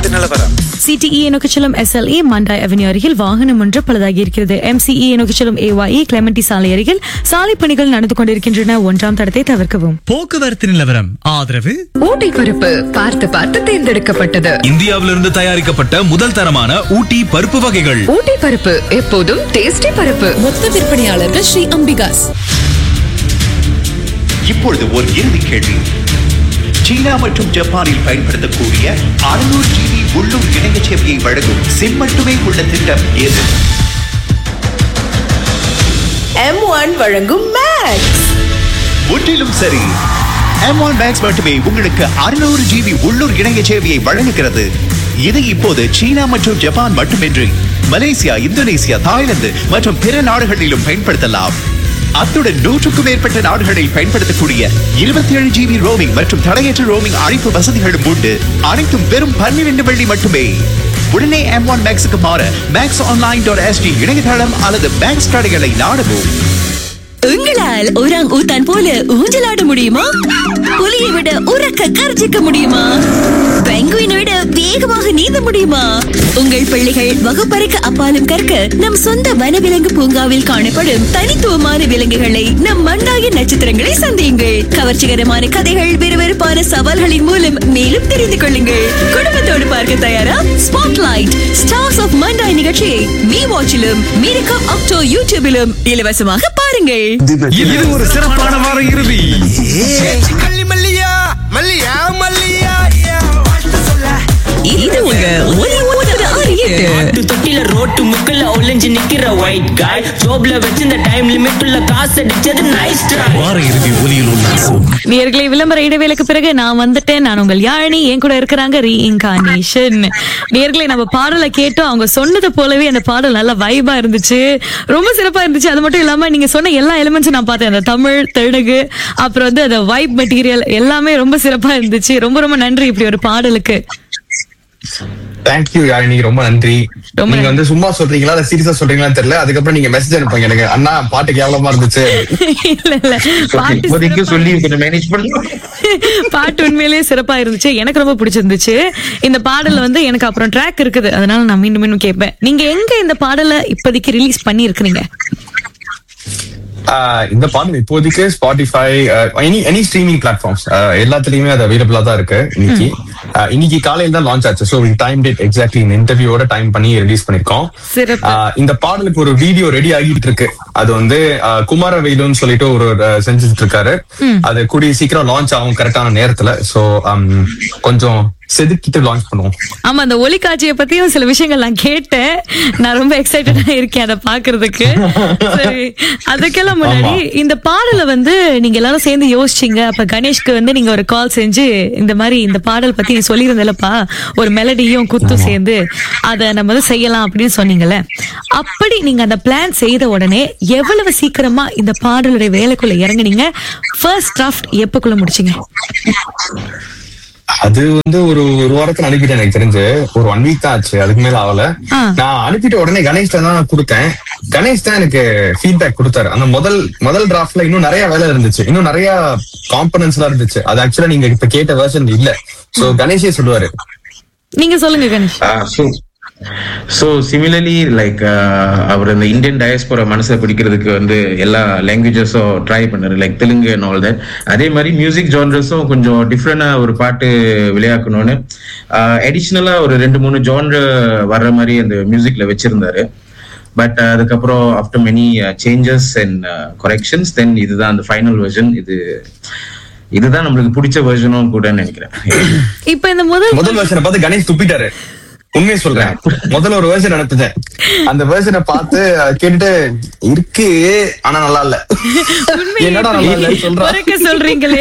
போக்குவரத்து நிலவரம் சிடிஇ நோக்கி செல்லும் எஸ்எல்இ மண்டாய் அவென்யூ அருகில் வாகனம் ஒன்று பழுதாகி இருக்கிறது எம்சிஇ நோக்கி செல்லும் ஏவாஇ கிளெமெண்டி சாலை அருகில் சாலை பணிகள் நடந்து கொண்டிருக்கின்றன ஒன்றாம் தடத்தை தவிர்க்கவும் போக்குவரத்து நிலவரம் ஆதரவு ஊட்டி பருப்பு பார்த்து பார்த்து தேர்ந்தெடுக்கப்பட்டது இந்தியாவிலிருந்து தயாரிக்கப்பட்ட முதல் தரமான ஊட்டி பருப்பு வகைகள் ஊட்டி பருப்பு எப்போதும் டேஸ்டி பருப்பு மொத்த விற்பனையாளர்கள் ஸ்ரீ அம்பிகாஸ் இப்பொழுது ஒரு இறுதி கேள்வி சீனா மற்றும் ஜப்பானில் பயன்படுத்தக்கூடிய 600 ஜிபி உள்ளூர் இணைய சேவையை வழங்கும் சிம் மட்டுமே உள்ள திட்டம் எது எம் ஒன் வழங்கும் மேக்ஸ் முற்றிலும் சரி M1 Max மட்டுமே உங்களுக்கு 600 ஜிபி உள்ளூர் இணைய சேவையை வழங்குகிறது இது இப்போது சீனா மற்றும் ஜப்பான் மட்டுமின்றி மலேசியா இந்தோனேசியா தாய்லாந்து மற்றும் பிற நாடுகளிலும் பயன்படுத்தலாம் அத்துடன் நூற்றுக்கும் மேற்பட்ட நாடுகளில் பயன்படுத்தக்கூடிய 27 ஏழு ஜிபி ரோமிங் மற்றும் தடையற்ற ரோமிங் அழைப்பு வசதிகளும் உண்டு அனைத்தும் வெறும் பன்னிரண்டு வெள்ளி மட்டுமே உடனே M1 ஒன் மேக்ஸுக்கு மாற மேக்ஸ் ஆன்லைன் டாட் எஸ்டி இணையதளம் அல்லது மேக்ஸ் கடைகளை நாடவும் உங்களால் ஒராங் ஊத்தான் போல ஊஞ்சலாட முடியுமா புலியை விட உறக்க கர்ஜிக்க முடியுமா பெங்குவினை விட வேகமாக நீந்த முடியுமா உங்கள் பிள்ளைகள் வகுப்பறைக்கு அப்பாலும் கற்க நம் சொந்த வனவிலங்கு பூங்காவில் காணப்படும் தனித்துவமான விலங்குகளை நம் மண்டாய நட்சத்திரங்களை சந்தியுங்கள் கவர்ச்சிகரமான கதைகள் விறுவிறுப்பான சவால்களின் மூலம் மேலும் தெரிந்து கொள்ளுங்கள் குடும்பத்தோடு பார்க்க தயாரா ஸ்பாட்லைட் ஸ்டார்ஸ் ஆஃப் மண்டாய் நிகழ்ச்சியை மீ வாட்சிலும் மீரகம் அக்டோ யூடியூபிலும் இலவசமாக பாருங்கள் இது ஒரு சிறப்பான வார இறுதி இது உங்க ஒலி ஒன்பது ஆறு எட்டு ஆட்டு தொட்டில ரோட்டு முக்கல்ல ஒளிஞ்சு நிக்கிற ஒயிட் காய் ஜோப்ல வச்சிருந்த டைம் லிமிட் உள்ள காசு அடிச்சது நைஸ் ட்ரை வார இறுதி ஒலியில் உல்லாசம் நேர்களை விளம்பர இடைவேளைக்கு பிறகு நான் வந்துட்டேன் நான் உங்கள் யாழினி என் கூட இருக்கிறாங்க ரீஇன்கார்னேஷன் நேர்களை நம்ம பாடலை கேட்டோம் அவங்க சொன்னது போலவே அந்த பாடல் நல்ல வைபா இருந்துச்சு ரொம்ப சிறப்பா இருந்துச்சு அது மட்டும் இல்லாம நீங்க சொன்ன எல்லா எலிமெண்ட்ஸும் நான் பார்த்தேன் அந்த தமிழ் தெலுங்கு அப்புறம் வந்து அந்த வைப் மெட்டீரியல் எல்லாமே ரொம்ப சிறப்பா இருந்துச்சு ரொம்ப ரொம்ப நன்றி இப்படி ஒரு பாடலுக்கு தேங்க்யூ யாழினி ரொம்ப நன்றி ரொம்ப நீங்க நன்றி. வந்து சும்மா சொல்றீங்களா இல்ல சீரியஸா சொல்றீங்களான்னு தெரியல அதுக்கப்புறம் நீங்க மெசேஜ் அனுப்புங்க எனக்கு அண்ணா பாட்டு கேவலமா இருந்துச்சு இல்ல இல்ல பாட்டு இப்போதைக்கு சிறப்பா- சொல்லி கொஞ்சம் மேனேஜ் பண்ணுங்க பாட்டு உண்மையிலேயே சிறப்பா இருந்துச்சு எனக்கு ரொம்ப பிடிச்சிருந்துச்சு இந்த பாடல்ல வந்து எனக்கு அப்புறம் ட்ராக் இருக்குது அதனால நான் மீண்டும் மீண்டும் கேட்பேன் நீங்க எங்க இந்த பாடலை இப்போதைக்கு ரிலீஸ் பண்ணி இருக்கிறீங்க ஆஹ் இந்த பாடல் இப்போதைக்கு Spotify any any streaming platforms எல்லாத்துலயுமே அது அவைலபிளா தான் இருக்கு இன்னைக்கு ஆஹ் இன்னைக்கு காலையில தான் லான்ச் ஆச்சு ஸோ டைம் டேட் எக்ஸாக்ட்லி இந்த இன்டர்வியூவோட டைம் பண்ணி ரிலீஸ் பண்ணிருக்கோம் சிறப்பு. ஆஹ் இந்த பாடலுக்கு ஒரு வீடியோ ரெடி ஆகிட்டு இருக்கு அது வந்து ஆஹ் குமாரவேலுன்னு சொல்லிட்டு ஒரு ஆஹ் செஞ்சுட்டு இருக்காரு அது கூடிய சீக்கிரம் லான்ச் ஆகும் கரெக்டான நேரத்துல சோ கொஞ்சம் செதுக்கிட்டு லான்ச் பண்ணுவோம் ஆமா அந்த ஒலி காட்சியை பத்தியும் சில விஷயங்கள் நான் கேட்டேன் நான் ரொம்ப எக்ஸைட்டடா இருக்கேன் அதை பாக்குறதுக்கு சரி அதுக்கெல்லாம் முன்னாடி இந்த பாடலை வந்து நீங்க எல்லாரும் சேர்ந்து யோசிச்சீங்க அப்ப கணேஷ்க்கு வந்து நீங்க ஒரு கால் செஞ்சு இந்த மாதிரி இந்த பாடல் பத்தி நீ சொல்லியிருந்தலப்பா ஒரு மெலடியும் குத்தும் சேர்ந்து அதை நம்ம வந்து செய்யலாம் அப்படின்னு சொன்னீங்கல்ல அப்படி நீங்க அந்த பிளான் செய்த உடனே எவ்வளவு சீக்கிரமா இந்த பாடலுடைய வேலைக்குள்ள இறங்குனீங்க ஃபர்ஸ்ட் டிராஃப்ட் எப்பக்குள்ள முடிச்சீங்க அது வந்து ஒரு ஒரு வாரத்துல அனுப்பிட்டேன் எனக்கு தெரிஞ்சு ஒரு ஒன் வீக் தான் ஆச்சு அதுக்கு மேல ஆகல ஆ. நான் அனுப்பிட்டு உடனே கணேஷ் தான் கொடுத்தேன் கணேஷ் தான் எனக்கு ஃபீட்பேக் கொடுத்தாரு அந்த முதல் முதல் டிராஃப்ட்ல இன்னும் நிறைய வேலை இருந்துச்சு இன்னும் நிறைய காம்பனன்ஸ் எல்லாம் இருந்துச்சு அது ஆக்சுவலா நீங்க இப்ப கேட்ட வெர்ஷன் இல்ல சோ கணேஷே சொல்லுவாரு நீங்க சொல்லுங்க Ganesh so so similarly like அவர் அந்த இந்தியன் டயஸ்போர மனசை பிடிக்கிறதுக்கு வந்து எல்லா லாங்குவேஜஸும் ட்ரை பண்ணாரு like Telugu and all that அதே மாதிரி மியூசிக் ஜான்ரஸும் கொஞ்சம் டிஃப்ரெண்டா ஒரு பாட்டு விளையாக்கணும்னு அடிஷ்னலா ஒரு ரெண்டு மூணு ஜான்ரு வர்ற மாதிரி அந்த மியூசிக்ல வச்சிருந்தாரு பட் அதுக்கப்புறம் after many changes and corrections then இதுதான் அந்த ஃபைனல் வெர்ஷன் இது இதுதான் நம்மளுக்கு பிடிச்ச வெர்ஷனும் கூட நினைக்கிறேன் இப்ப இந்த முதல் முதல் வெர்ஷனை பார்த்து கணேஷ் துப்பிட்டாரு உண்மையை சொல்றேன் முதல்ல ஒரு வெர்ஷன் அனுப்பிச்சேன் அந்த வெர்ஷனை பார்த்து அஹ், கேட்டுட்டு இருக்கு ஆனா நல்லா இல்ல என்னடா நல்லா இல்ல சொல்றா உரைக்க சொல்றீங்களே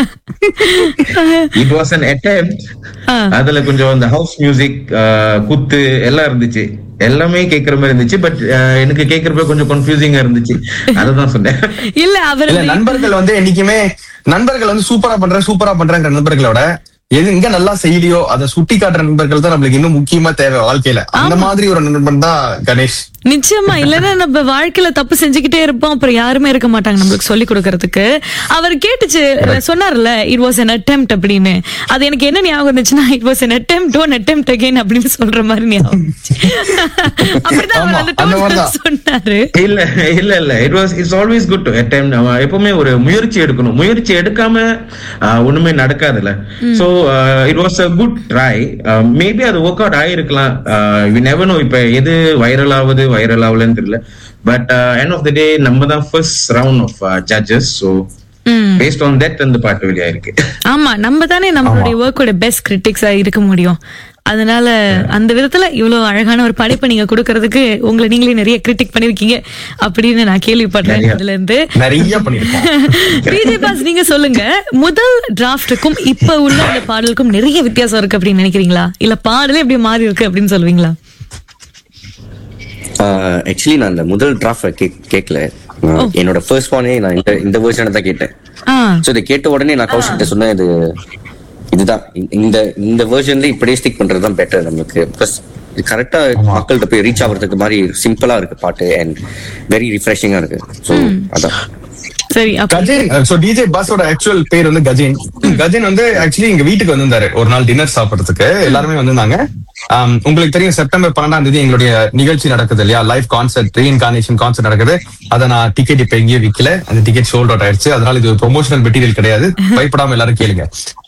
இட் வாஸ் அன் attempt ஆ. அதுல கொஞ்சம் அந்த ஹவுஸ் மியூசிக் குத்து எல்லாம் இருந்துச்சு எல்லாமே கேக்குற மாதிரி இருந்துச்சு பட் எனக்கு கேக்குறப்ப கொஞ்சம் கன்ஃபியூசிங்கா இருந்துச்சு அததான் சொன்னேன் இல்ல அவர் இல்ல நண்பர்கள் வந்து என்னைக்குமே நண்பர்கள் வந்து சூப்பரா பண்றேன் சூப்பரா பண்றேங்கிற நண்பர்களோட எது எங்க நல்லா செய்யலையோ அதை சுட்டி காட்டுற நண்பர்கள் தான் நம்மளுக்கு இன்னும் முக்கியமா தேவை வாழ்க்கையில அந்த மாதிரி ஒரு நண்பன் தான் கணேஷ் நிச்சயமா இல்லன்னா நம்ம வாழ்க்கையில தப்பு செஞ்சுக்கிட்டே இருப்போம் அப்புறம் யாருமே இருக்க மாட்டாங்க நம்மளுக்கு சொல்லி கொடுக்கறதுக்கு அவர் கேட்டுச்சு சொன்னார்ல இட் வாஸ் an attempt அப்படின்னு அது எனக்கு என்ன ஞாபகம் இருந்துச்சுன்னா it was an attempt don't attempt again அப்படின்னு சொல்ற மாதிரி ஞாபகம் இருந்துச்சு. அப்படிதான் அவர் அந்த அந்த tone ல மாதிரிதான். சொன்னாரு இல்ல இல்ல இல்ல it was it's always good to attempt நம்ம எப்பவுமே ஒரு முயற்சி எடுக்கணும் முயற்சி எடுக்காம ஆஹ், ஒண்ணுமே நடக்காதுல்ல so it was a good try maybe அது ஒர்க் அவுட் ஆயிருக்கலாம் வி நெவர் நோ இப்ப எது வைரல் ஆகுது வைரல் ஆகலன்னு தெரியல but end of the day நம்ம தான் first round of judges so based on that அந்த பாட்டு வெளியாயிருக்கு ஆமா நம்ம தானே நம்மளுடைய ஒர்க்கோட பெஸ்ட் கிரிட்டிக்ஸா இருக்க முடியும் அதனால அந்த விதத்துல இவ்வளவு அழகான ஒரு படைப்பை நீங்க கொடுக்கறதுக்கு உங்களை நீங்களே நிறைய கிரிட்டிக் பண்ணிருக்கீங்க அப்படின்னு நான் கேள்விப்படுறேன் நிறைய. அதுல இருந்து நிறைய பண்ணிருக்கோம் விஜய் பாஸ் நீங்க சொல்லுங்க முதல் டிராஃப்டுக்கும் இப்ப உள்ள அந்த பாடலுக்கும் நிறைய வித்தியாசம் இருக்கு அப்படின்னு நினைக்கிறீங்களா இல்ல பாடலே எப்படி மாறி இருக்கு அப்படின்னு சொல்லுவீங்களா ஆக்சுவலி நான் அந்த முதல் டிராஃப்ட் கேட்கல நான் என்னோட ஃபர்ஸ்ட் ஒனே நான் இந்த இந்த வேர்ஷனை தான் கேட்டேன் ஆ ஸோ இதை கேட்ட உடனே நான் கௌஷிக் கிட்ட சொன்னேன் இது இதுதான் இந்த- இந்த இந்த வேர்ஷன்ல இப்படியே ஸ்டிக் பண்றது தான் பெட்டர் நமக்கு பிளஸ் இது கரெக்டா மக்கள்கிட்ட போய் ரீச் ஆகுறதுக்கு மாதிரி சிம்பிளா இருக்கு பாட்டு அண்ட் வெரி ரிஃப்ரெஷிங்கா இருக்கு ஸோ அதான் சரி அப்ப கஜேன் சோ டிஜே பாஸோட ஆக்சுவல் பேர் வந்து கஜேன் கஜேன் வந்து ஆக்சுவலி எங்க வீட்டுக்கு வந்திருந்தாரு ஒரு நாள் டின்னர் சாப்பிடுறதுக்கு எல்லாருமே வந்திருந்தாங்க ஆம், உங்களுக்கு தெரியும் செப்டம்பர் பன்னெண்டாம் தேதி எங்களுடைய நிகழ்ச்சி நடக்குது இல்லையா லைவ் கான்சர்ட் ரீஇன்கார்னேஷன் கான்சர்ட் நடக்குது அதை நான் டிக்கெட் இப்ப எங்கேயும் விக்கல அந்த டிக்கெட் சோல்ட் அவுட் ஆயிடுச்சு அதனால இது ப்ரொமோஷனல் மெட்டீரியல் கிடையாது பயப்படாம எல்லாரும் கேளுங்க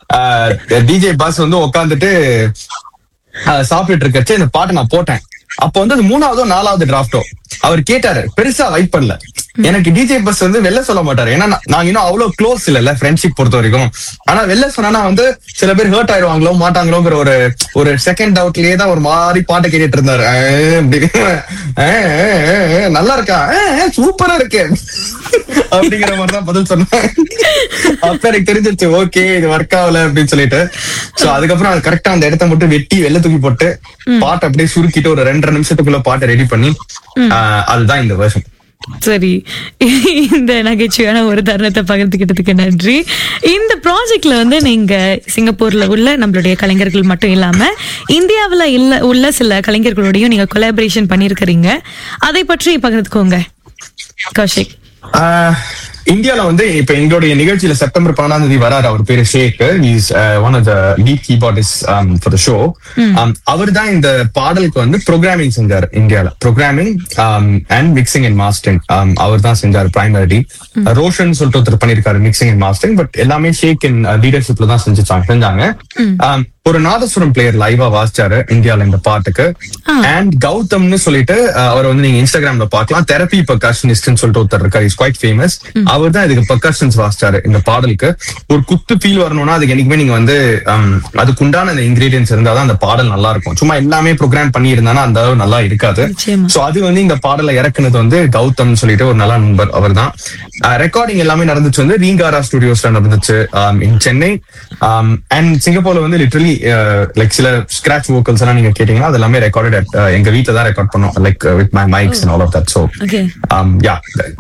டிஜே பாஸ் வந்து உட்காந்துட்டு சாப்பிட்டுட்டு இருக்கச்சு இந்த பாட்டை நான் போட்டேன் அப்ப வந்து அது மூணாவதோ நாலாவது டிராஃப்டோ அவர் கேட்டாரு பெருசா வைப் பண்ணல எனக்கு டிஜே பஸ் வந்து வெளில சொல்ல மாட்டாரு ஏன்னா நான்- நாங்க இன்னும் அவ்வளவு க்ளோஸ் இல்ல ஃப்ரெண்ட்ஷிப் பொறுத்த வரைக்கும் ஆனா வெளில சொன்னா வந்து சில பேர் ஹர்ட் ஆயிடுவாங்களோ மாட்டாங்களோங்கிற ஒரு ஒரு செகண்ட் டவுட்லயே தான் ஒரு மாதிரி பாட்டை கேட்டுட்டு இருந்தாரு ஆஹ் அப்படி. ஆஹ் ஆஹ் ஆஹ் ஆஹ் நல்லா இருக்கா சூப்பரா இருக்கு அப்படிங்கிற மாதிரி தான் பதில் சொன்னேன் அப்ப எனக்கு தெரிஞ்சிருச்சு ஓகே இது ஒர்க் ஆகல அப்படின்னு சொல்லிட்டு சோ அதுக்கப்புறம் அது கரெக்டா அந்த இடத்த மட்டும் வெட்டி வெளில தூக்கி போட்டு பாட்டை அப்படியே சுருக்கிட்டு ஒரு ரெண்டரை நிமிஷத்துக்குள்ள பாட்டை ரெடி பண்ணி ஆஹ் அதுதான் இந்த வருஷம் சரி இந்த நகைச்சுவையான ஒரு தருணத்தை பகிர்ந்துக்கிட்டதுக்கு நன்றி இந்த ப்ராஜெக்ட்ல வந்து நீங்க சிங்கப்பூர்ல உள்ள நம்மளுடைய கலைஞர்கள் மட்டும் இல்லாம இந்தியாவுல இல்ல உள்ள சில கலைஞர்களோடையும் நீங்க கொலாபரேஷன் பண்ணிருக்கிறீங்க அதை பற்றி பகிர்ந்துக்கோங்க கௌஷிக் ஆஹ் இந்தியால வந்து இப்ப எங்களுடைய நிகழ்ச்சியில செப்டம்பர் பன்னெண்டாம் தேதி வராரு அவர் பேரு Sheikh is one of the lead keyboardist for the show அவர் தான் இந்த பாடலுக்கு வந்து ப்ரோக்ராமிங் செஞ்சார் இந்தியால programming and mixing and mastering அவர் தான் செஞ்சார் பிரைமரி ரோஷன் சொல்லிட்டு ஒருத்தர் பண்ணிருக்காரு மிக்சிங் அண்ட் மாஸ்டரிங் பட் எல்லாமே ஷேக் இன் லீடர்ஷிப்ல தான் செஞ்சுச்சாங்க செஞ்சாங்க Um, ஒரு நாதஸ்வரம் பிளேயர் லைவா வாசிச்சாரு இந்தியால இந்த பாட்டுக்கு அண்ட் கௌதம்னு சொல்லிட்டு uh, அவர் வந்து நீங்க இன்ஸ்டாகிராம்ல பார்க்கலாம் தெரப்பி பர்கஷனிஸ்ட்னு சொல்லிட்டு ஒருத்தர் இருக்காரு இஸ் குவைட் ஃபேமஸ் அவர் தான் இதுக்கு பர்கஷன்ஸ் வாசிச்சாரு இந்த பாடலுக்கு ஒரு குத்து ஃபீல் வரணும்னா அதுக்கு என்னைக்குமே நீங்க வந்து um, அதுக்குண்டான அந்த இன்கிரீடியன்ஸ் இருந்தாதான் அந்த பாடல் நல்லா இருக்கும் சும்மா எல்லாமே ப்ரோக்ராம் பண்ணி இருந்தானா அந்த அளவு நல்லா இருக்காது நிச்சயமா. சோ அது வந்து இந்த பாடலை இறக்குனது வந்து கௌதம் சொல்லிட்டு ஒரு நல்ல நண்பர் அவர் தான் ரெக்கார்டிங் எல்லாமே நடந்துச்சு வந்து ரீங்காரா ஸ்டுடியோஸ்ல நடந்துச்சு இன் சென்னை அண்ட் சிங்கப்பூர்ல வந்து லிட்டரலி லைக் சில ஸ்கிராச் வோக்கல்ஸ் எல்லாம் நீங்க கேட்டீங்கன்னா அது எல்லாமே ரெக்கார்டட் எங்க வீட்ல தான் ரெக்கார்ட் பண்ணோம் like with my mics and all of that so Okay. Yeah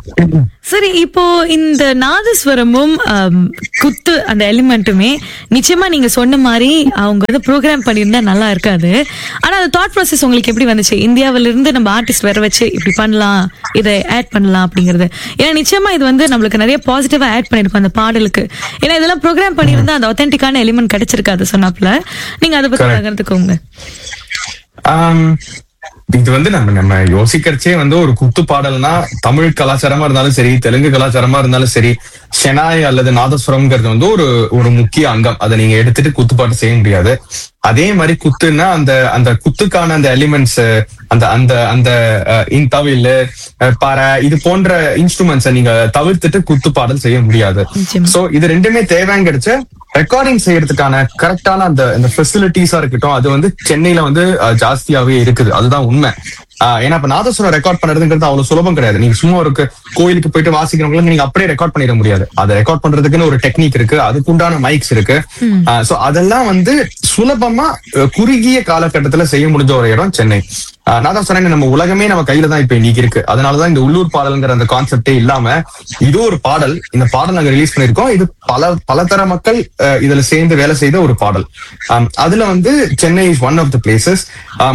சரி இப்போ இந்த நாதஸ்வரமும் ஆம், குத்து அந்த எலிமெண்ட்டுமே நிச்சயமா நீங்க சொன்ன மாதிரி அவங்க வந்து ப்ரோக்ராம் பண்ணியிருந்தா நல்லா இருக்காது ஆனா அந்த தாட் ப்ராசஸ் உங்களுக்கு எப்படி வந்துச்சு இந்தியாவில இருந்து நம்ம ஆர்டிஸ்ட் வர வச்சு இப்படி பண்ணலாம் இதை ஆட் பண்ணலாம் அப்படிங்கிறது ஏன்னா நிச்சயமா இது வந்து நம்மளுக்கு நிறைய பாசிட்டிவா ஆட் பண்ணிருக்கும் அந்த பாடலுக்கு ஏன்னா இதெல்லாம் ப்ரோக்ராம் பண்ணியிருந்தா அந்த ஒத்தென்டிக்கான எலிமெண்ட் கிடைச்சிருக்காது சொன்னாப்ல நீங்க அதை பத்தி Correct. பகிர்ந்துக்கோங்க ஆம், இது வந்து நம்ம நம்ம யோசிக்கிறச்சே வந்து ஒரு குத்து பாடல்னா தமிழ் கலாச்சாரமா இருந்தாலும் சரி தெலுங்கு கலாச்சாரமா இருந்தாலும் சரி ஷெனாய் அல்லது நாதஸ்வரம்ங்கிறது வந்து ஒரு ஒரு முக்கிய அங்கம் அதை நீங்க எடுத்துட்டு குத்துப்பாட்டு செய்ய முடியாது அதே மாதிரி குத்துன்னா அந்த அந்த குத்துக்கான அந்த எலிமெண்ட்ஸ் அந்த அந்த அந்த அஹ், இன் தவில் அஹ், பாறை இது போன்ற இன்ஸ்ட்ருமெண்ட்ஸை நீங்க தவிர்த்துட்டு குத்து பாடல் செய்ய முடியாது சோ இது ரெண்டுமே தேவைங்கிறச்ச ரெக்கார்டிங் செய்யறதுக்கான கரெக்டான அந்த அந்த ஃபெசிலிட்டிஸா இருக்கட்டும் அது வந்து சென்னையில வந்து அஹ், ஜாஸ்தியாவே இருக்குது அதுதான் உண்மை ஆஹ், ஏன்னா இப்ப நாதஸ்வரம் ரெக்கார்ட் பண்றதுங்கிறது அவ்வளவு சுலபம் கிடையாது நீங்க சும்மா ஒரு க- கோயிலுக்கு போயிட்டு வாசிக்கிறவங்களுக்கு நீங்க அப்படியே ரெக்கார்ட் பண்ணிட முடியாது அதை ரெக்கார்ட் பண்றதுக்குன்னு ஒரு டெக்னிக் இருக்கு அதுக்குண்டான மைக்ஸ் இருக்கு சோ அதெல்லாம் வந்து சுலபமா அஹ், குறுகிய காலகட்டத்துல செய்ய முடிஞ்ச ஒரு இடம் சென்னை ஆஹ் நான் தான் சொன்னேன் நம்ம உலகமே நம்ம கையில தான் இப்ப இன்னைக்கு இருக்கு அதனாலதான் இந்த உள்ளூர் பாடல்ங்கிற அந்த கான்செப்டே இல்லாம இது ஒரு பாடல் இந்த பாடல் நாங்க ரிலீஸ் பண்ணிருக்கோம் இது பல பலதர மக்கள் அஹ், இதுல சேர்ந்து வேலை செய்த ஒரு பாடல் ஆம், அதுல வந்து Chennai is one of the places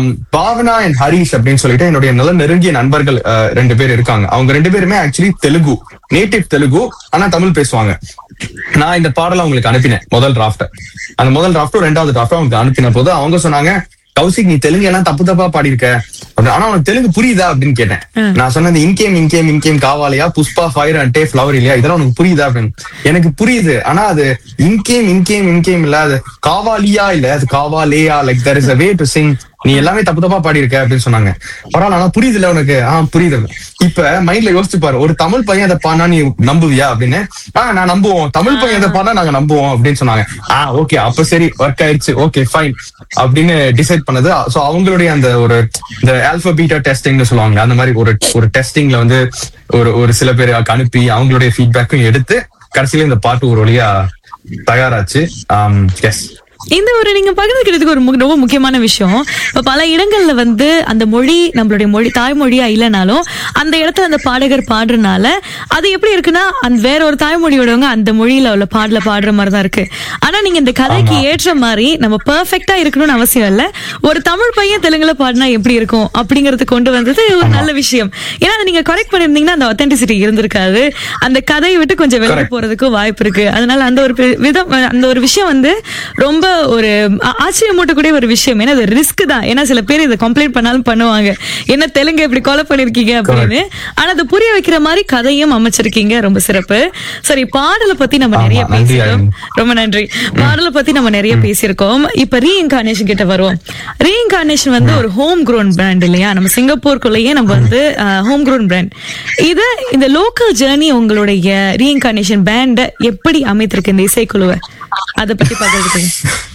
Bhavana and Harish அப்படின்னு சொல்லிட்டு என்னுடைய நல்ல நெருங்கிய நண்பர்கள் அஹ், ரெண்டு பேர் இருக்காங்க அவங்க ரெண்டு பேருமே ஆக்சுவலி தெலுங்கு நேட்டிவ் தெலுங்கு ஆனா தமிழ் பேசுவாங்க நான் இந்த பாடலை அவங்களுக்கு அனுப்பினேன் முதல் டிராஃப்ட் அந்த முதல் டிராஃப்டும் ரெண்டாவது டிராஃப்டும் அவங்களுக்கு அனுப்பின போது அவங்க சொன்னாங்க கௌசிக் நீ தெலுங்கு எல்லாம் தப்பு தப்பா பாடியிருக்க அப்படி, ஆனா உனக்கு தெலுங்கு புரியுதா அப்படின்னு கேட்டேன் நான் சொன்னது இன்கேம் இன்கேம் இன்கேம் காவாலியா புஷ்பா ஃபயர் அண்டே ஃபிளவர் இல்லையா இதெல்லாம் உனக்கு புரியுதா அப்படின்னு எனக்கு புரியுது ஆனா அது இன்கேம் இன்கேம் இன்கேம் இல்ல அது காவாலியா இல்ல அது காவாலேயா like there is a way to sing நீ எல்லாமே தப்பு தப்பா பாடியிருக்க அப்படின்னு சொன்னாங்க பரவாயில்ல ஆனா புரியுது இல்ல உனக்கு ஆஹ் புரியுது இப்ப மைண்ட்ல யோசிச்சு பாரு ஒரு தமிழ் பையன் அதை பாடினா நீ நம்புவியா அப்படின்னு ஆஹ் நான் நம்புவோம் தமிழ் பையன் அதை பாடினா நாங்க நம்புவோம் அப்படின்னு சொன்னாங்க ஆஹ் ஓகே அப்ப சரி ஒர்க் ஆயிடுச்சு ஓகே ஃபைன் அப்படின்னு டிசைட் பண்ணது சோ அவங்களுடைய அந்த ஒரு இந்த ஆல்பபீட்டா டெஸ்டிங்னு சொல்லுவாங்க அந்த மாதிரி ஒரு ஒரு டெஸ்டிங்ல வந்து ஒரு ஒரு சில பேர் அனுப்பி அவங்களுடைய ஃபீட்பேக்கும் எடுத்து கடைசியில இந்த பாட்டு ஒரு வழியா தயாராச்சு எஸ் இந்த ஒரு நீங்க பகிர்ந்துக்கிறதுக்கு ஒரு மு- ரொம்ப முக்கியமான விஷயம் இப்ப பல இடங்கள்ல வந்து அந்த மொழி நம்மளுடைய மொழி தாய்மொழியா இல்லைனாலும் அந்த இடத்துல அந்த பாடகர் பாடுறனால அது எப்படி இருக்குன்னா அந்த வேற ஒரு தாய்மொழியோடவங்க அந்த மொழியில உள்ள பாடல பாடுற மாதிரி தான் இருக்கு ஆனா நீங்க இந்த கதைக்கு ஏற்ற மாதிரி நம்ம பெர்ஃபெக்ட்டா இருக்கணும்னு அவசியம் இல்ல ஒரு தமிழ் பையன் தெலுங்குல பாடினா எப்படி இருக்கும் அப்படிங்கறது கொண்டு வந்தது ஒரு நல்ல விஷயம் ஏன்னா அதை நீங்க கரெக்ட் பண்ணிருந்தீங்கன்னா அந்த ஒத்தென்டிசிட்டி இருந்திருக்காது அந்த கதையை விட்டு கொஞ்சம் வெளியே Correct. போறதுக்கு வாய்ப்பு இருக்கு அதனால அந்த ஒரு பி- விதம் அந்த ஒரு விஷயம் வந்து ரொம்ப ஒரு ஆ- ஆச்சரியமூட்டக்கூடிய ஒரு விஷயம் ஏன்னா அது ரிஸ்க் தான் ஏன்னா சில பேர் இதை கம்ப்ளைண்ட் பண்ணாலும் பண்ணுவாங்க என்ன தெலுங்கு இப்படி கொலை பண்ணிருக்கீங்க அப்படின்னு ஆனா அதை புரிய வைக்கிற மாதிரி கதையும் அமைச்சிருக்கீங்க ரொம்ப சிறப்பு சரி பாடலை பத்தி நம்ம நிறைய ஆமா, நன்றி, பேசியிருக்கோம் அருண். ரொம்ப நன்றி பாடலை பத்தி நம்ம நிறைய பேசியிருக்கோம் இப்ப ரீஇன்கார்னேஷன் கிட்ட வருவோம் ரீஇன்கார்னேஷன் வந்து ஒரு ஹோம் grown பிராண்ட் இல்லையா நம்ம சிங்கப்பூருக்குள்ளேயே நம்ம வந்து ஹோம் grown பிராண்ட் இது இந்த லோக்கல் ஜேர்னி உங்களுடைய ரீஇன்கார்னேஷன் பேண்ட எப்படி அமைத்திருக்கு இந்த இசைக்குழுவை அதை பத்தி பகிர்ந்துக்கோங்க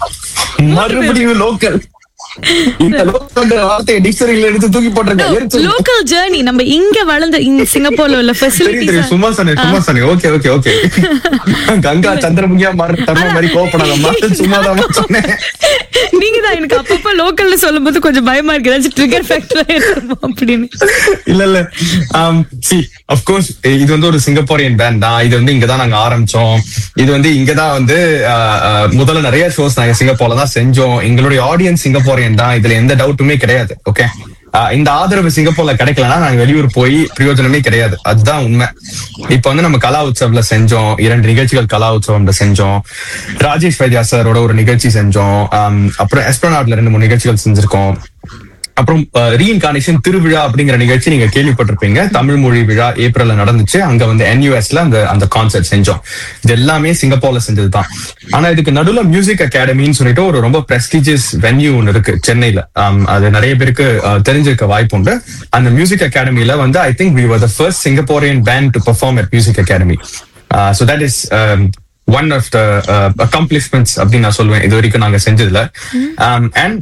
மறுபடியும் லோக்கல் இந்த லோக்கல் வார்த்தையை டிக்ஷனரியில எடுத்து தூக்கி போட்டிருக்கேன் எரிச்சல். லோக்கல் ஜேர்னி நம்ம இங்க வளர்ந்த இங்க சிங்கப்பூர்ல உள்ள தெரியும் தெரியும் ஃபெசிலிட்டிஸ் சும்மா சொன்னேன் சும்மா சொன்னேன் ஓகே ஓகே ஓகே கங்கா சந்திரமுகியா மாற தர்ம மாதிரி கோவப்படாதம்மா சும்மா தான் சொன்னேன் நீங்க தான் எனக்கு அப்பப்ப லோக்கல்ல சொல்லும்போது கொஞ்சம் பயமா இருக்கு ஏதாச்சும் ட்ரிகர் ஃபேக்டர் அப்படின்னு இல்ல இல்ல சி அப்கோர்ஸ் இது வந்து ஒரு சிங்கப்பூரியன் பேண்ட் தான் இது வந்து இங்கதான் நாங்க ஆரம்பிச்சோம் இது வந்து இங்கதான் வந்து ஆஹ், ஆஹ், முதல்ல நிறைய ஷோஸ் நாங்க சிங்கப்பூர்ல தான் செஞ்சோம் எங்களுடைய ஆடியன்ஸ் சிங்கப்பூரியன் தான் இதுல எந்த டவுட்டுமே கிடையாது ஓகே இந்த ஆதரவு சிங்கப்பூர்ல கிடைக்கலன்னா நாங்க வெளியூர் போய் பிரயோஜனமே கிடையாது அதுதான் உண்மை இப்ப வந்து நம்ம கலா உற்சவ்ல செஞ்சோம் இரண்டு நிகழ்ச்சிகள் கலா உற்சவம்ல செஞ்சோம் ராஜேஷ் வைத்யா சாரோட ஒரு நிகழ்ச்சி செஞ்சோம் ஆம், அப்புறம் எஸ்பிரனாட்ல ரெண்டு மூணு நிகழ்ச்சிகள் செஞ்சிருக்கோம் அப்புறம் ரீஇன்கார்னேஷன் திருவிழா அப்படிங்கிற நிகழ்ச்சி நீங்க கேள்விப்பட்டிருப்பீங்க தமிழ் மொழி விழா ஏப்ரல்ல நடந்துச்சு அங்க வந்து என்யூஎஸ்ல அந்த அந்த கான்சர்ட் செஞ்சோம் இது எல்லாமே சிங்கப்பூர்ல செஞ்சதுதான் ஆனா இதுக்கு நடுவுல மியூசிக் அகாடமின்னு சொல்லிட்டு ஒரு ரொம்ப பிரஸ்டீஜியஸ் வென்யூ ஒன்னு இருக்கு சென்னையில ஆம், அது நிறைய பேருக்கு அஹ், தெரிஞ்சிருக்க வாய்ப்பு உண்டு அந்த மியூசிக் அகாடமில வந்து I think we were the first Singaporean band to perform at Music Academy so that is one of the accomplishments அப்படின்னு நான் சொல்லுவேன் இது வரைக்கும் நாங்க செஞ்சதுல அண்ட்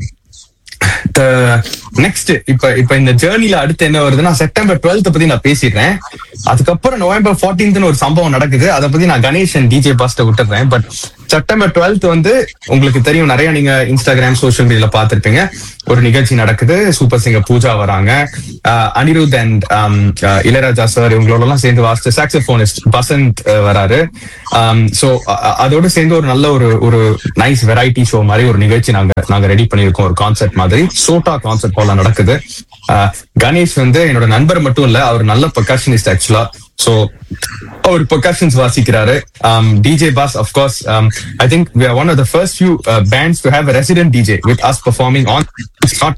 நெக்ஸ்ட் இப்ப இப்ப இந்த ஜேர்னில அடுத்து என்ன வருதுன்னா செப்டம்பர் டுவெல்த் பத்தி நான் பேசிடுறேன் அதுக்கப்புறம் நவம்பர் 14th ஒரு சம்பவம் நடக்குது அதை பத்தி நான் கணேஷன் டிஜே பாஸ்ட விட்டுறேன் பட் செப்டம்பர் டுவெல்த் வந்து உங்களுக்கு தெரியும் நிறைய நீங்க இன்ஸ்டாகிராம் சோஷியல் மீடியால பார்த்திருப்பீங்க ஒரு நிகழ்ச்சி நடக்குது சூப்பர் சிங்கர் பூஜா வராங்க அஹ், அனிருத் அண்ட் இளையராஜா சார் இவங்களோட எல்லாம் சேர்ந்து வாசிச்ச சாக்ஸபோனிஸ்ட் பசந்த் அஹ், வராரு சோ அதோட சேர்ந்து ஒரு நல்ல ஒரு ஒரு நைஸ் வெரைட்டி ஷோ மாதிரி ஒரு நிகழ்ச்சி நாங்க நாங்க ரெடி பண்ணியிருக்கோம் ஒரு கான்செர்ட் மாதிரி சோட்டா கான்செர்ட் போல நடக்குது அஹ், கணேஷ் வந்து என்னோட நண்பர் மட்டும் இல்ல அவர் நல்ல பர்கஷனிஸ்ட் ஆக்சுவலா சோ அவர் பர்கஷன்ஸ் வாசிக்கிறாரு DJ Boss of course um, i think we are one of the first few uh, bands to have a resident dj with us performing on spot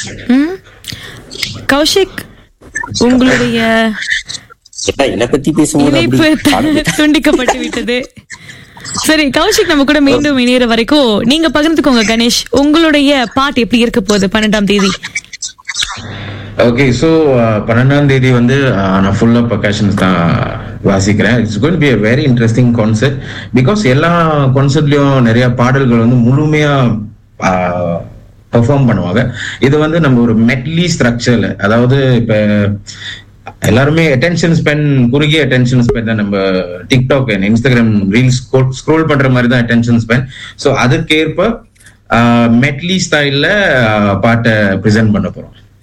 Kaushik உங்களுடைய என்ன என்னை பத்தி பேசும்போது இணைப்பு அப்படி து- துண்டிக்கப்பட்டு விட்டது சரி கௌஷிக் நம்ம கூட மீண்டும் இணையற வரைக்கும் நீங்க பகிர்ந்துக்கோங்க கணேஷ் உங்களுடைய பாட்டு எப்படி இருக்க போகுது பன்னெண்டாம் தேதி ஓகே ஸோ பன்னெண்டாம் தேதி வந்து uh, நான் ஃபுல்லாக பர்கஷன்ஸ் தான் வாசிக்கிறேன் it's going be a very interesting concept because எல்லா கான்செப்ட்லயும் நிறைய பாடல்கள் வந்து முழுமையா பெர்ஃபார்ம் பண்ணுவாங்க இது வந்து நம்ம ஒரு மெட்லி ஸ்ட்ரக்சர்ல அதாவது இப்ப எல்லாருமே அட்டென்ஷன் ஸ்பென் குறுகிய அட்டென்ஷன் ஸ்பென் தான் நம்ம TikTok and Instagram reels scroll பண்ற மாதிரி தான் அட்டென்ஷன் ஸ்பென் ஸோ அதுக்கேற்ப மெட்லி ஸ்டைல்ல பாட்டை ப்ரெசென்ட் பண்ண போறோம்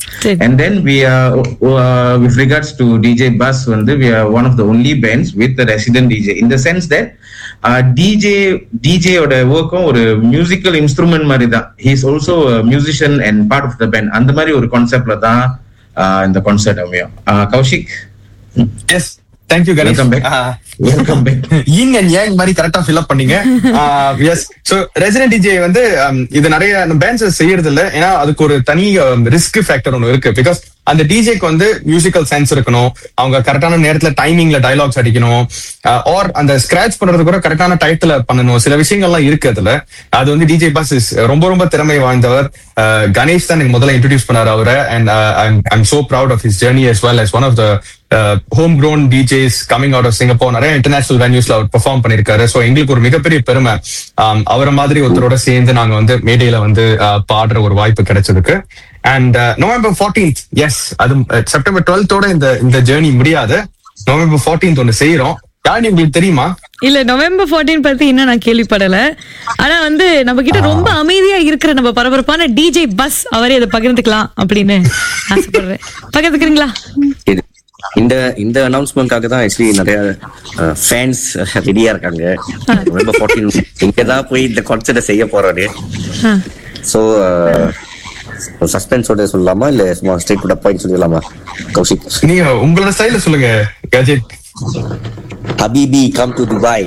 and then we are uh, with regards to dj bus வந்து we are one of the only bands with the resident dj in the sense that uh, dj dj ஓட ஒர்க்கும் ஒரு musical instrument மாதிரி தான் he is also a musician and part of the band அந்த மாதிரி ஒரு கான்செப்ட்ல தான் uh, இந்த கான்செர்ட் அமையும் uh, Kaushik yes thank you Ganesh Welcome back. Welcome back yin and yang மாதிரி கரெக்டா ஃபில் அப் பண்ணீங்க எஸ் சோ ரெசிடென்ட் டிஜே வந்து um, இது நிறைய பேண்ட்ஸ் செய்யறது இல்ல ஏன்னா அதுக்கு ஒரு தனி ரிஸ்க் ஃபேக்டர் ஒன்று இருக்கு பிகாஸ் அந்த டிஜேக்கு வந்து மியூசிக்கல் சென்ஸ் இருக்கணும் அவங்க கரெக்டான நேரத்துல டைமிங்ல டைலாக்ஸ் அடிக்கணும் ஆர் அந்த ஸ்கிராச் பண்றது கூட கரெக்டான டயத்துல பண்ணணும் சில விஷயங்கள்லாம் இருக்கு அதுல அது வந்து டிஜே பாஸ் இஸ் ரொம்ப ரொம்ப திறமை வாய்ந்தவர் Uh, கணேஷ் தான் எனக்கு முதல்ல இன்ட்ரடியூஸ் பண்ணாரு அவரை and I'm so proud of his journey as well as one of the home grown DJs coming out of Singapore நிறைய இன்டர்நேஷனல் வென்யூஸ்ல அவர் பெர்ஃபார்ம் பண்ணிருக்காரு சோ எங்களுக்கு ஒரு மிகப்பெரிய பெருமை Um, அவரை மாதிரி ஒருத்தரோட சேர்ந்து நாங்க வந்து மேடையில வந்து uh, பாடுற ஒரு வாய்ப்பு கிடைச்சதுக்கு அண்ட் நவம்பர் 14th எஸ் அது செப்டம்பர் டுவெல்த்தோட இந்த இந்த ஜேர்னி முடியாது நவம்பர் 14th ஒன்னு செய்யறோம் யாரு உங்களுக்கு தெரியுமா இல்ல நவம்பர் 14 பத்தி இன்னும் நான் கேள்விப்படல ஆனா வந்து நம்ம கிட்ட ரொம்ப அமைதியா இருக்கிற நம்ம பரபரப்பான டிஜே பஸ் அவரே அதை பகிர்ந்துக்கலாம் அப்படின்னு ஆசைப்படுறேன் பகிர்ந்துக்கிறீங்களா இது இந்த இந்த அனௌன்ஸ்மெண்ட்காக தான் ஆக்சுவலி நிறைய ஃபேன்ஸ் ரெடியா இருக்காங்க ரொம்ப ஃபோர்டீன் இங்க தான் போய் இந்த கான்சர்ட்டை செய்ய போறாரு ஆ. ஸோ சஸ்பென்ஸோட சொல்லலாமா இல்ல சும்மா ஸ்ட்ரெயிட் டு பாயிண்ட் சொல்லிடலாமா கௌஷிக் நீங்க உங்களோட ஸ்டைல சொல்லுங்க கஜித் ஹபீபி come to Dubai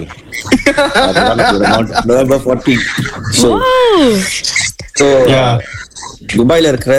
November fourteen so so துபாயில இருக்கிற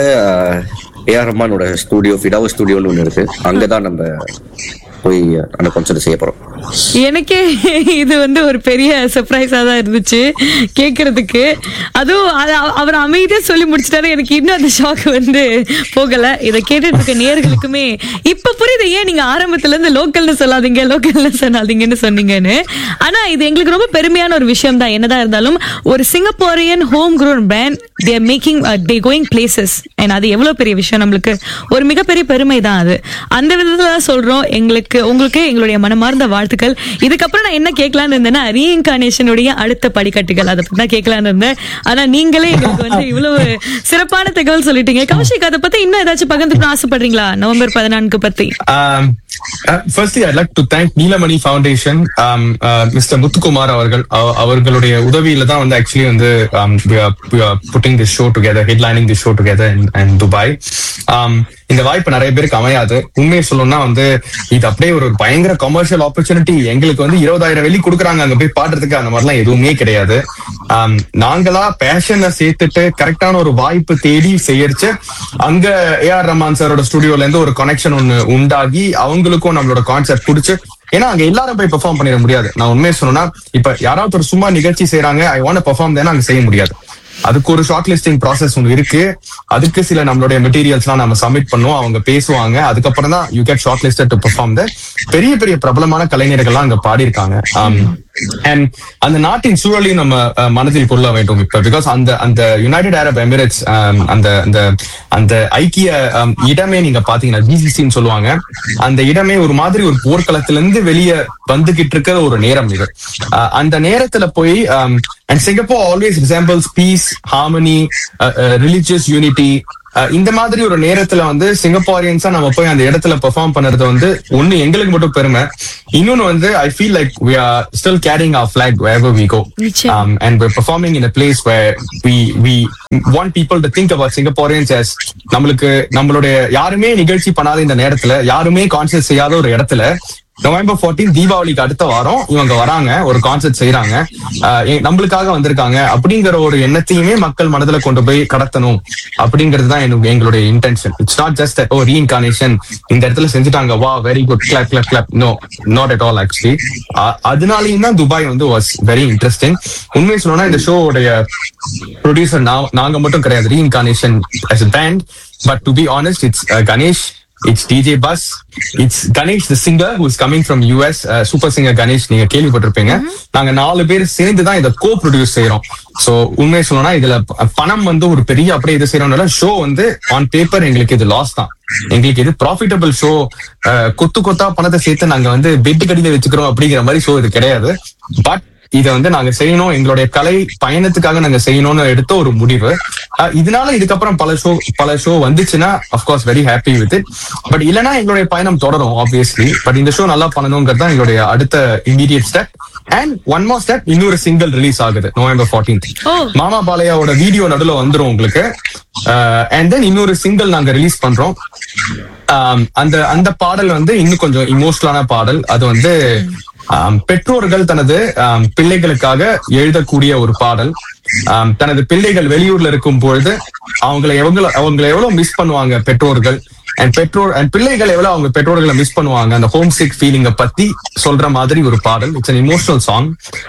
ஏஆர் ரஹ்மானோட ஸ்டூடியோ ஃபிடாவோ ஸ்டூடியோன்னு ஒன்று இருக்கு அங்கதான் நம்ம போய் அந்த கான்சர்ட் செய்ய போறோம் எனக்கே இது வந்து ஒரு பெரிய சர்ப்ரைஸா தான் இருந்துச்சு கேக்குறதுக்கு அதுவும் அது அவ- அவர் அமைதியா சொல்லி முடிச்சிட்டாரு எனக்கு இன்னும் அந்த ஷாக் வந்து போகல இதை கேட்டுட்டு இருக்க நேர்களுக்குமே இப்ப புரியுது ஏன் நீங்க ஆரம்பத்துல இருந்து லோக்கல்னு சொல்லாதீங்க லோக்கல்னு சொல்லாதீங்கன்னு சொன்னீங்கன்னு ஆனா இது எங்களுக்கு ரொம்ப பெருமையான ஒரு விஷயம் தான் என்னதான் இருந்தாலும் ஒரு Singaporean home grown band they're making the going places அது எவ்வளவு பெரிய விஷயம் நம்மளுக்கு ஒரு மிகப்பெரிய பெருமை தான் அது அந்த விதத்துல தான் சொல்றோம் எங்களுக்கு உங்களுக்கு எங்களுடைய மனமார்ந்த வாழ்த்துக்கள் இதுக்கப்புறம் நான் என்ன கேட்கலான்னு இருந்தேன்னா ரீஇன்கார்னேஷனுடைய அடுத்த படிக்கட்டுகள் அதை பத்தி தான் கேட்கலான்னு இருந்தேன் ஆனா நீங்களே எங்களுக்கு வந்து இவ்வளவு சிறப்பான தகவல் சொல்லிட்டீங்க கௌஷிக் அதை பத்தி இன்னும் ஏதாச்சும் பகிர்ந்துக்கணும் ஆசைப்படுறீங்களா நவம்பர் பதினான்கு பத்தி Um, uh, firstly, I'd like to thank Neelamani Foundation Mister Muthukumar அவர்கள் அவ- அவர்களுடைய உதவியில தான் வந்து ஆக்சுவலி வந்து um, we are- we are putting this show together headlining this show together in, in Dubai. Um, இந்த வாய்ப்பு நிறைய பேருக்கு அமையாது உண்மையை சொல்லணும்னா வந்து இது அப்படியே ஒரு பயங்கர கமர்ஷியல் ஆப்பர்ச்சுனிட்டி எங்களுக்கு வந்து இருபதாயிரம் வெள்ளி கொடுக்குறாங்க அங்க போய் பாடுறதுக்கு அந்த மாதிரிலாம் எதுவுமே கிடையாது Um, நாங்களா பேஷனை சேர்த்துட்டு கரெக்டான ஒரு வாய்ப்பு தேடி செய்யறச்சு அங்க ஏஆர் ரஹ்மான் சாரோட ஸ்டுடியோல இருந்து ஒரு கனெக்ஷன் ஒன்னு உண்டாகி அவங்களுக்கும் நம்மளோட கான்செப்ட் பிடிச்சு ஏன்னா அங்க எல்லாரும் போய் பெர்ஃபார்ம் பண்ணிட முடியாது நான் உண்மையை சொன்னா இப்ப யாராவது ஒரு சும்மா நிகழ்ச்சி செய்யறாங்க ஐ வாண்ட் பெர்ஃபார்ம் தேனா அங்க செய்ய முடியாது அதுக்கு ஒரு ஷார்ட் லிஸ்டிங் ப்ராசஸ் ஒன்று இருக்கு அதுக்கு சில நம்மளுடைய மெட்டீரியல்ஸ்லாம் நம்ம சப்மிட் பண்ணுவோம் அவங்க பேசுவாங்க அதுக்கப்புறம் தான் you get shortlisted to perform the பெரிய பெரிய பிரபலமான கலைஞர்கள்லாம் அங்க பாடியிருக்காங்க அண்ட் அந்த நாட்டின் சூழலையும் நம்ம அஹ், மனதில் கொள்ள வேண்டும் இப்ப பிகாஸ் அந்த அந்த யுனைடெட் அரப் எமிரேட்ஸ் அந்த அந்த அந்த ஐக்கிய um, இடமே நீங்க பாத்தீங்கன்னா பிசிசின்னு சொல்லுவாங்க அந்த இடமே ஒரு மாதிரி ஒரு போர்க்களத்துல இருந்து வெளியே வந்துகிட்டு இருக்கிற ஒரு நேரம் இது அஹ், அந்த நேரத்துல போய் and Singapore always resembles peace harmony religious unity இந்த மாதிரி ஒரு நேரத்துல வந்து சிங்கப்பூரியன்ஸா நம்ம போய் அந்த இடத்துல பெர்ஃபார்ம் பண்றது வந்து ஒண்ணு எங்களுக்கு மட்டும் பெருமை இன்னொன்னு வந்து I feel like we are still carrying our flag wherever we go நிச்சயம். um, and we're performing in a place where we we want people to think about Singaporeans as நம்மளுக்கு நம்மளுடைய யாருமே நிகழ்ச்சி பண்ணாத இந்த நேரத்துல யாருமே கான்சர்ட் செய்யாத ஒரு இடத்துல நவம்பர் 14 தீபாவளிக்கு அடுத்த வாரம் இவங்க வராங்க ஒரு கான்சர்ட் செய்யறாங்க ஆஹ் எ- நம்மளுக்காக வந்திருக்காங்க அப்படிங்கிற ஒரு எண்ணத்தையுமே மக்கள் மனதுல கொண்டு போய் கடத்தணும் அப்படிங்கிறது தான் எனக்கு எங்களுடைய intention it's not just oh Reincarnation இந்த இடத்துல செஞ்சுட்டாங்க வா very good clap clap clap no not at all actually அதனாலயும் தான் துபாய் வந்து வாஸ் வெரி இன்ட்ரெஸ்டிங் உண்மையை சொல்லணும்னா இந்த ஷோவுடைய ப்ரொடியூசர் நாங்க மட்டும் கிடையாது Reincarnation as a band but to be honest it's uh, Ganesh it's DJ Bus it's Ganesh the singer who is coming from US uh, super singer Ganesh நீங்க கேள்விப்பட்டிருப்பீங்க நாங்க நாலு பேர் சேர்ந்து தான் இதை கோ ப்ரொடியூஸ் செய்யறோம் சோ உண்மையை சொல்லணும்னா இதுல ப- பணம் வந்து ஒரு பெரிய அப்படியே இது செய்யறோம்னால ஷோ வந்து ஆன் பேப்பர் எங்களுக்கு இது லாஸ் தான் எங்களுக்கு இது ப்ராஃபிட்டபிள் ஷோ கொத்து கொத்தா பணத்தை சேர்த்து நாங்க வந்து பெட்டு கடியில வச்சுக்கிறோம் அப்படிங்கிற மாதிரி ஷோ இது கிடையாது பட் இதை வந்து நாங்க செய்யணும் எங்களுடைய கலை பயணத்துக்காக நாங்க செய்யணும்னு எடுத்த ஒரு முடிவு அஹ், இதனால இதுக்கப்புறம் பல ஷோ பல ஷோ வந்துச்சுன்னா of course very happy with it but இல்லனா எங்களுடைய பயணம் தொடரும் ஆப்வியஸ்லி பட் இந்த ஷோ நல்லா பண்ணணுங்கிறது தான் எங்களுடைய அடுத்த immediate step and one more step இன்னொரு சிங்கிள் ரிலீஸ் ஆகுது நவம்பர் ஃபோர்டீன்த் மாமா பாலையாவோட வீடியோ நடுவுல வந்துரும் உங்களுக்கு அண்ட் தென் இன்னொரு சிங்கிள் நாங்க ரிலீஸ் பண்றோம் ஆம், அந்த அந்த பாடல் வந்து இன்னும் கொஞ்சம் இமோஷனலான பாடல் அது வந்து ஆம், பெற்றோர்கள் தனது ஆம், பிள்ளைகளுக்காக எழுதக்கூடிய ஒரு பாடல் ஆம், தனது பிள்ளைகள் வெளியூர்ல இருக்கும் பொழுது அவங்களை எவங்கள அவங்களை எவ்வளவு மிஸ் பண்ணுவாங்க பெற்றோர்கள் அண்ட் பெற்றோர் அண்ட் பிள்ளைகள் எவ்வளவு அவங்க பெற்றோர்களை மிஸ் பண்ணுவாங்க அந்த ஹோம் சிக் ஃபீலிங்க பத்தி சொல்ற மாதிரி ஒரு பாடல் it's an emotional song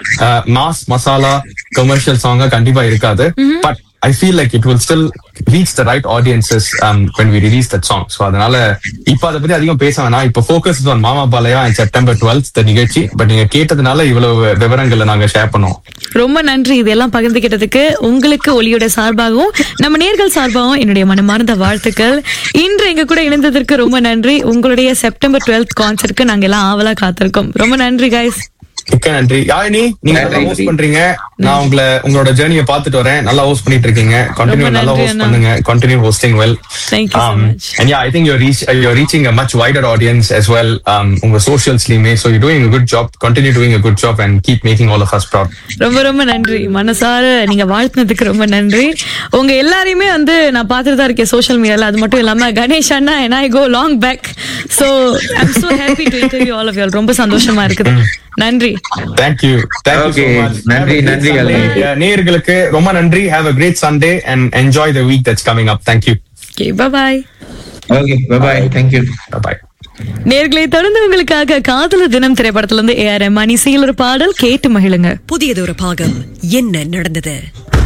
mass masala commercial சாங்கா கண்டிப்பா இருக்காது but I feel like it will still reach the right audiences when we release that song so அதனால இப்ப அதை பத்தி அதிகம் பேச வேணாம் இப்ப ஃபோக்கஸ் ஆன் மாமா பாலையா அண்ட் செப்டம்பர் டுவெல்த் த நிகழ்ச்சி பட் நீங்க கேட்டதுனால இவ்வளவு விவரங்களை நாங்க ஷேர் பண்ணோம் ரொம்ப நன்றி இதெல்லாம் பகிர்ந்துகிட்டதுக்கு உங்களுக்கு ஒளியோட சார்பாகவும் நம்ம நேர்கள் சார்பாகவும் என்னுடைய மனமார்ந்த வாழ்த்துக்கள் இன்று எங்க கூட இணைந்ததற்கு ரொம்ப நன்றி உங்களுடைய செப்டம்பர் டுவெல்த் கான்சர்ட்க்கு நாங்க எல்லாம் ஆவலா காத்திருக்கோம் ரொம்ப நன்றி கைஸ் மிக்க நன்றி யாழினி நீங்க நல்லா ஹோஸ்ட் பண்றீங்க நான் உங்களை உங்களோட ஜேர்னியை பார்த்துட்டு வரேன் நல்லா ஹோஸ்ட் பண்ணிட்டு இருக்கீங்க கண்டினியூ ரொம்ப நல்லா நன்றி ஹோஸ்ட் அண்ணா. பண்ணுங்க continue hosting well Thank you so much. and yeah i think you're reach uh, you're reaching a much wider audience as well um உங்க socialsலயுமே so you're doing a good job continue doing a good job and keep making all of us proud ரொம்ப ரொம்ப நன்றி மனசார நீங்க வாழ்த்தினதுக்கு ரொம்ப நன்றி உங்க எல்லாரையுமே வந்து நான் பார்த்துட்டு தான் இருக்கேன் சோஷியல் மீடியால அது மட்டும் இல்லாம கணேஷ் அண்ணா and I go long back so I'm so happy to interview all of you all ரொம்ப சந்தோஷமா இருக்குது நன்றி thank you thank you so Okay. much நன்றி, Have a great நன்றி, Sunday. அலி. Yeah, நேயர்களுக்கு ரொம்ப நன்றி have a great sunday and enjoy the week that's coming up thank you okay bye bye okay bye thank you bye நேர்களை தொடர்ந்து உங்களுக்காக காதல தினம் திரைப்படத்துல இருந்து ஏ ஆர் எம் இசையில் ஒரு பாடல் கேட்டு மகிழுங்க புதியதொரு பாகம் என்ன நடந்தது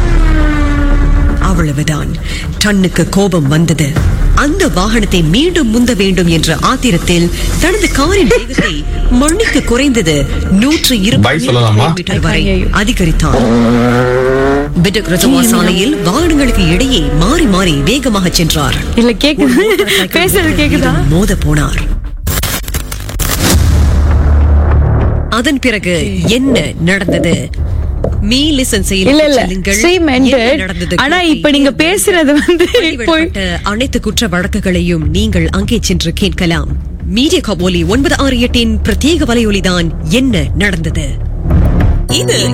அவ்வளவுதான் டன்னுக்கு கோபம் வந்தது அந்த வாகனத்தை மீண்டும் முந்த வேண்டும் என்ற ஆத்திரத்தில் தனது காரின் வேகத்தை மணிக்கு குறைந்தது நூற்று Bye சொல்லலாமா? கிலோமீட்டர் வரை அதிகரித்தான் பிடக் ரஜவா சாலையில் வாகனங்களுக்கு இடையே மாறி மாறி வேகமாக சென்றார் இல்ல கேக்குது பேசுறது கேக்குதா மோத போனார் அதன் பிறகு என்ன நடந்தது மீ லிசன் இல்ல இல்ல ஸ்ட்ரீம் ended. நடந்தது ஆனா இப்ப நீங்க பேசுறது வந்து இப்போ வெளியிடப்பட்ட அனைத்து குற்ற வழக்குகளையும் நீங்கள் அங்கே சென்று கேட்கலாம் மீடியா கபோலி ஒன்பது ஆறு எட்டின் பிரத்யேக வலையொலிதான் என்ன நடந்தது இது